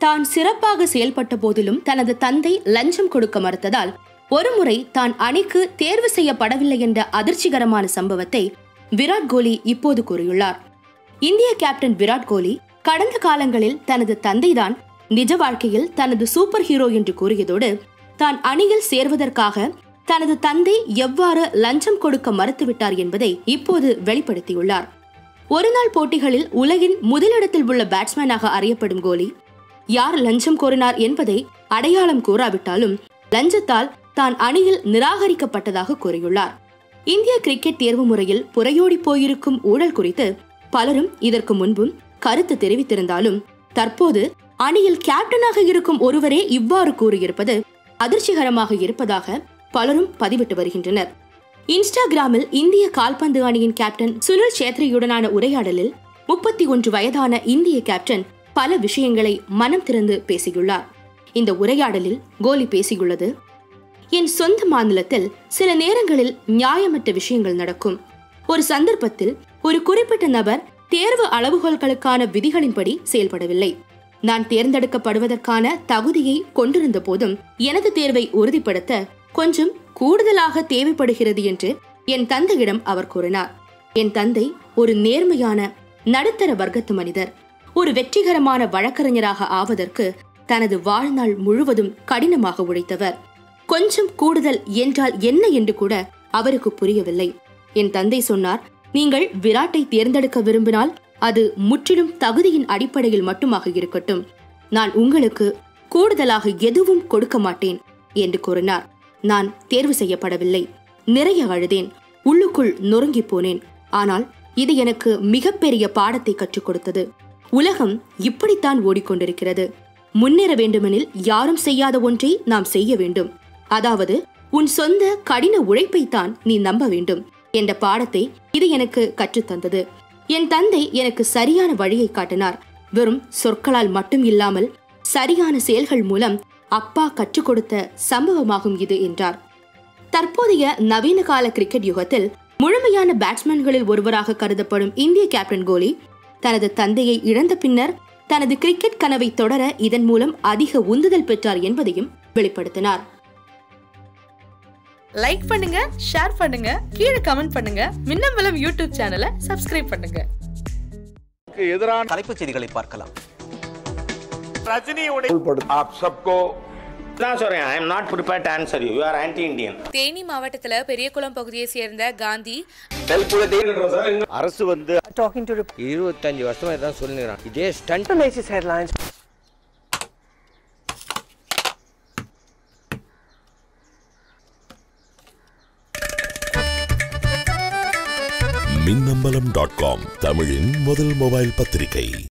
தான் சிறப்பாக செயல்பட்ட போதிலும் தனது தந்தை லஞ்சம் கொடுக்க மறுத்ததால் ஒருமுறை தான் அணிக்கு தேர்வு செய்யப்படவில்லை என்ற அதிர்ச்சிகரமான சம்பவத்தை விராட் கோலி இப்போது கூறியுள்ளார் இந்திய கேப்டன் விராட் கோலி கடந்த காலங்களில் தனது தந்தைதான் நிஜ வாழ்க்கையில் தனது சூப்பர் ஹீரோ என்று கூறியதோடு தான் அணியில் சேர்வதற்காக தனது தந்தை எவ்வாறு லஞ்சம் கொடுக்க மறுத்துவிட்டார் என்பதை இப்போது வெளிப்படுத்தியுள்ளார் ஒருநாள் போட்டிகளில் உலகின் முதலிடத்தில் உள்ள பேட்ஸ்மேனாக அறியப்படும் கோலி யார் லஞ்சம் கோரினார் என்பதை அடையாளம் கூறாவிட்டாலும் லஞ்சத்தால் தான் அணியில் நிராகரிக்கப்பட்டதாக கூறியுள்ளார் இந்திய கிரிக்கெட் தேர்வு முறையில் புறையோடி போயிருக்கும் ஊழல் குறித்து பலரும் இதற்கு முன்பும் கருத்து தெரிவித்திருந்தாலும் தற்போது அணியில் கேப்டனாக இருக்கும் ஒருவரே இவ்வாறு கூறியிருப்பது அதிர்ச்சிகரமாக இருப்பதாக பலரும் பதிவிட்டு வருகின்றனர் இன்ஸ்டாகிராமில் இந்திய கால்பந்து அணியின் கேப்டன் சுனில் சேத்ரியுடனான உரையாடலில் முப்பத்தி ஒன்று வயதான இந்திய கேப்டன் பல விஷயங்களை மனம் திறந்து பேசியுள்ளார் இந்த உரையாடலில் கோலி பேசியுள்ளது என் சொந்த மாநிலத்தில் சில நேரங்களில் நியாயமற்ற விஷயங்கள் நடக்கும் ஒரு சந்தர்ப்பத்தில் ஒரு குறிப்பிட்ட நபர் தேர்வு அளவுகோல்களுக்கான விதிகளின்படி செயல்படவில்லை நான் தேர்ந்தெடுக்கப்படுவதற்கான தகுதியை கொண்டிருந்த போதும் எனது தேர்வை உறுதிப்படுத்த கொஞ்சம் கூடுதலாக தேவைப்படுகிறது என்று என் தந்தையிடம் அவர் கூறினார் என் தந்தை ஒரு நேர்மையான நடுத்தர வர்க்கத்து மனிதர் ஒரு வெற்றிகரமான வழக்கறிஞராக ஆவதற்கு தனது வாழ்நாள் முழுவதும் கடினமாக உழைத்தவர் கொஞ்சம் கூடுதல் என்றால் என்ன என்று கூட அவருக்கு புரியவில்லை என் தந்தை சொன்னார் நீங்கள் விராட்டை தேர்ந்தெடுக்க விரும்பினால் அது முற்றிலும் தகுதியின் அடிப்படையில் மட்டுமாக இருக்கட்டும் நான் உங்களுக்கு கூடுதலாக எதுவும் கொடுக்க மாட்டேன் என்று கூறினார் நான் தேர்வு செய்யப்படவில்லை நிறைய அழுதேன் உள்ளுக்குள் நொறுங்கி போனேன் ஆனால் இது எனக்கு மிகப்பெரிய பாடத்தை கற்றுக் கொடுத்தது உலகம் இப்படித்தான் ஓடிக்கொண்டிருக்கிறது முன்னேற வேண்டுமெனில் யாரும் செய்யாத ஒன்றை நாம் செய்ய வேண்டும் அதாவது உன் சொந்த கடின உழைப்பைத்தான் நீ நம்ப வேண்டும் என்ற பாடத்தை இது எனக்கு கற்றுத்தந்தது என் தந்தை எனக்கு சரியான வழியை காட்டினார் வெறும் சொற்களால் மட்டும் இல்லாமல் சரியான செயல்கள் மூலம் அப்பா கற்றுக் கொடுத்த சம்பவமாகும் இது என்றார் தற்போதைய நவீன கால கிரிக்கெட் யுகத்தில் முழுமையான பேட்ஸ்மேன்களில் ஒருவராக கருதப்படும் இந்திய கேப்டன் கோலி தனது தந்தையை இழந்த பின்னர் தனது கிரிக்கெட் கனவை தொடர இதன் மூலம் அதிக உந்துதல் பெற்றார் என்பதையும் வெளிப்படுத்தினார் லைக் பண்ணுங்க ஷேர் பண்ணுங்க கீழே கமெண்ட் பண்ணுங்க மின்னம்பலம் யூடியூப் சேனலை சப்ஸ்கிரைப் பண்ணுங்க எதிரான தலைப்புச் செய்திகளை பார்க்கலாம் ரஜினியுடைய आप सबको நான் சொல்றேன் I am not prepared to answer you you are anti Indian Theni மாவட்டத்துல பெரியகுளம் பகுதியை சேர்ந்த காந்தி அரசு வந்து இருபத்தஞ்சு வருஷமா இதான் சொல்லுங்கிறான் இதே ஸ்டண்ட் மின்னம்பலம் டாட் காம் தமிழின் முதல் மொபைல் பத்திரிகை